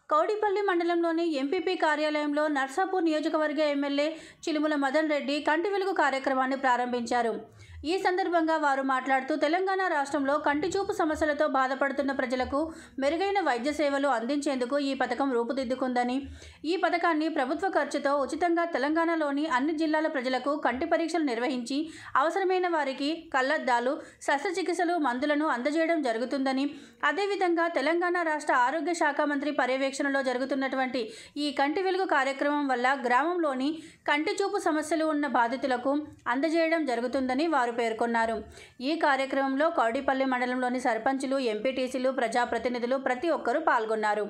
కౌడిపల్లి మండలంలోని ఎంపీపీ కార్యాలయంలో నర్సాపూర్ నియోజకవర్గ ఎమ్మెల్యే చిలుముల మదన్ రెడ్డి కంటి వెలుగు కార్యక్రమాన్ని ప్రారంభించారు ఈ సందర్భంగా వారు మాట్లాడుతూ తెలంగాణ రాష్ట్రంలో కంటి చూపు సమస్యలతో బాధపడుతున్న ప్రజలకు మెరుగైన వైద్య సేవలు అందించేందుకు ఈ పథకం రూపుదిద్దుకుందని ఈ పథకాన్ని ప్రభుత్వ ఖర్చుతో ఉచితంగా తెలంగాణలోని అన్ని జిల్లాల ప్రజలకు కంటి పరీక్షలు నిర్వహించి అవసరమైన వారికి కళ్లద్దాలు శస్త్రచికిత్సలు మందులను అందజేయడం జరుగుతుందని అదేవిధంగా తెలంగాణ రాష్ట్ర ఆరోగ్య శాఖ మంత్రి పర్యవేక్షణలో జరుగుతున్నటువంటి ఈ కంటి వెలుగు కార్యక్రమం వల్ల గ్రామంలోని కంటి చూపు సమస్యలు ఉన్న బాధితులకు అందజేయడం జరుగుతుందని వారు పేర్కొన్నారు ఈ కార్యక్రమంలో కౌడిపల్లి మండలంలోని సర్పంచులు ఎంపీటీసీలు ప్రజాప్రతినిధులు ప్రతి ఒక్కరూ పాల్గొన్నారు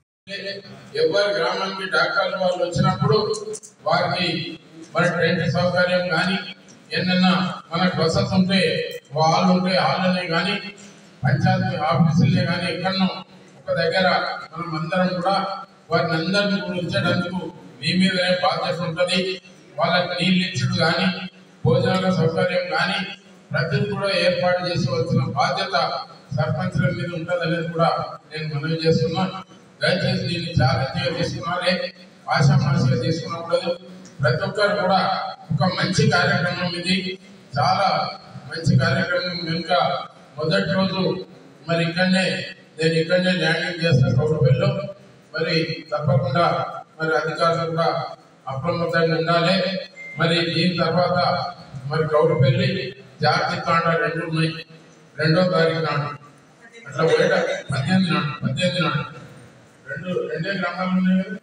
ఎవరి గ్రామానికి డాక్టర్లు వాళ్ళు వచ్చినప్పుడు వారికి మన టెంట్ సౌకర్యం కానీ ఏదైనా మనకు వసతి ఉంటే వాళ్ళు ఉంటే వాళ్ళనే కానీ పంచాయతీ ఆఫీసులే కానీ ఎక్కడనో ఒక దగ్గర మనం అందరం కూడా వారిని అందరినీ కూడా ఉంచడానికి మీ మీదనే బాధ్యత ఉంటుంది వాళ్ళకి నీళ్ళు ఇచ్చుడు కానీ భోజనాల సౌకర్యం కానీ ప్రతిదీ కూడా ఏర్పాటు చేసుకోవాల్సిన బాధ్యత సర్పంచుల మీద ఉంటుందనేది కూడా నేను మనవి చేస్తున్నాను దయచేసి దీన్ని ఛాలెంజ్గా తీసుకున్నారే ఆశామాషగా తీసుకున్నప్పుడు ప్రతి ఒక్కరు కూడా ఒక మంచి కార్యక్రమం ఇది చాలా మంచి కార్యక్రమం కనుక మొదటి రోజు మరి ఇక్కడనే నేను ఇక్కడనే ల్యాండింగ్ చేస్తాను కౌరవల్లో మరి తప్పకుండా మరి అధికారులు కూడా అప్రమత్తంగా ఉండాలి మరి దీని తర్వాత మరి కౌరపల్లి జాతి తాండ రెండు ఉన్నాయి రెండో తారీఖు నాడు అట్లా పోయేట పద్దెనిమిది నాడు పద్దెనిమిది నాడు రెండు రెండే గ్రామాలు ఉన్నాయి కదా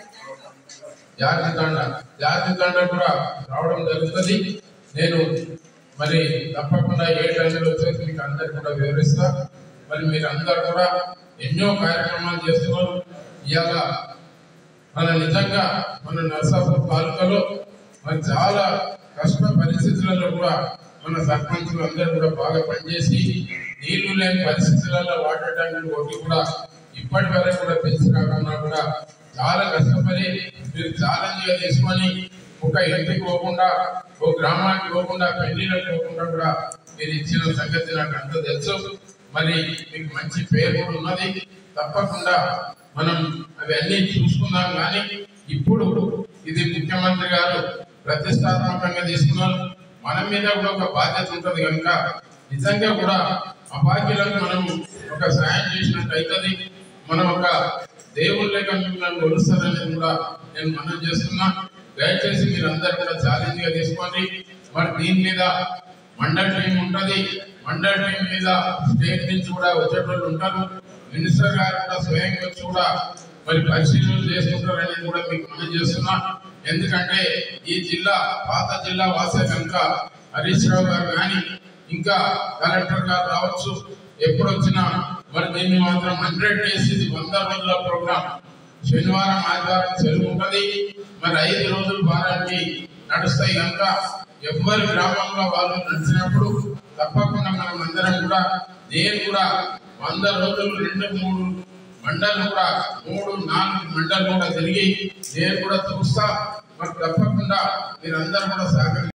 జాతి తాండ జాతి తాండ కూడా రావడం జరుగుతుంది నేను మరి తప్పకుండా ఏ టైంలో వచ్చేసి మీకు అందరికి కూడా వివరిస్తా మరి మీరు అందరు కూడా ఎన్నో కార్యక్రమాలు చేస్తున్నారు ఇవాళ మన నిజంగా మన నర్సాపూర్ తాలూకాలో మరి చాలా కష్ట పరిస్థితులలో కూడా మన సర్పంచులు అందరూ కూడా బాగా పనిచేసి నీళ్లు లేని పరిస్థితులలో వాటర్ ట్యాంకులు ఒకటి కూడా ఇప్పటి వరకు కూడా పెంచి రాకుండా కూడా చాలా కష్టపడి మీరు ఛాలెంజ్ గా తీసుకొని ఒక ఇంటికి పోకుండా ఒక గ్రామానికి పోకుండా పెళ్లిలకు పోకుండా కూడా మీరు ఇచ్చిన సంగతి నాకు అంత తెలుసు మరి మీకు మంచి పేరు కూడా ఉన్నది తప్పకుండా మనం అవన్నీ చూసుకుందాం కానీ ఇప్పుడు ఇది ముఖ్యమంత్రి గారు ప్రతిష్టాత్మకంగా తీసుకున్నారు మన మీద కూడా ఒక బాధ్యత ఉంటుంది కనుక నిజంగా కూడా అభాగ్యులకు మనం ఒక సాయం చేసినట్టు అవుతుంది మనం ఒక దేవుళ్ళ లెక్క మిమ్మల్ని కొలుస్తారనేది కూడా నేను మనం చేస్తున్నా దయచేసి మీరు అందరు కూడా ఛాలెంజ్ గా తీసుకోండి మరి దీని మీద మండల్ టీం ఉంటది మండల్ టీం మీద స్టేట్ నుంచి కూడా వచ్చేటోళ్ళు ఉంటారు మినిస్టర్ గారు కూడా స్వయంగా వచ్చి కూడా మరి పరిశీలన చేసుకుంటారు అనేది కూడా మీకు మనం చేస్తున్నా ఎందుకంటే ఈ జిల్లా పాత జిల్లా వాసే కనుక హరీష్ రావు గారు కానీ ఇంకా కలెక్టర్ గారు రావచ్చు ఎప్పుడు వచ్చినా మరి దీన్ని మాత్రం హండ్రెడ్ డేస్ ఇది వంద రోజుల ప్రోగ్రామ్ శనివారం ఆదివారం సెలవు ఉంటది మరి ఐదు రోజులు వారానికి నడుస్తాయి కనుక ఎవరి గ్రామంలో వాళ్ళు నడిచినప్పుడు తప్పకుండా మనం అందరం కూడా నేను కూడా వంద రోజులు రెండు మూడు మండలు కూడా మూడు నాలుగు మండలు కూడా తిరిగి నేను కూడా చూస్తా మరి తప్పకుండా మీరందరూ కూడా సహకరి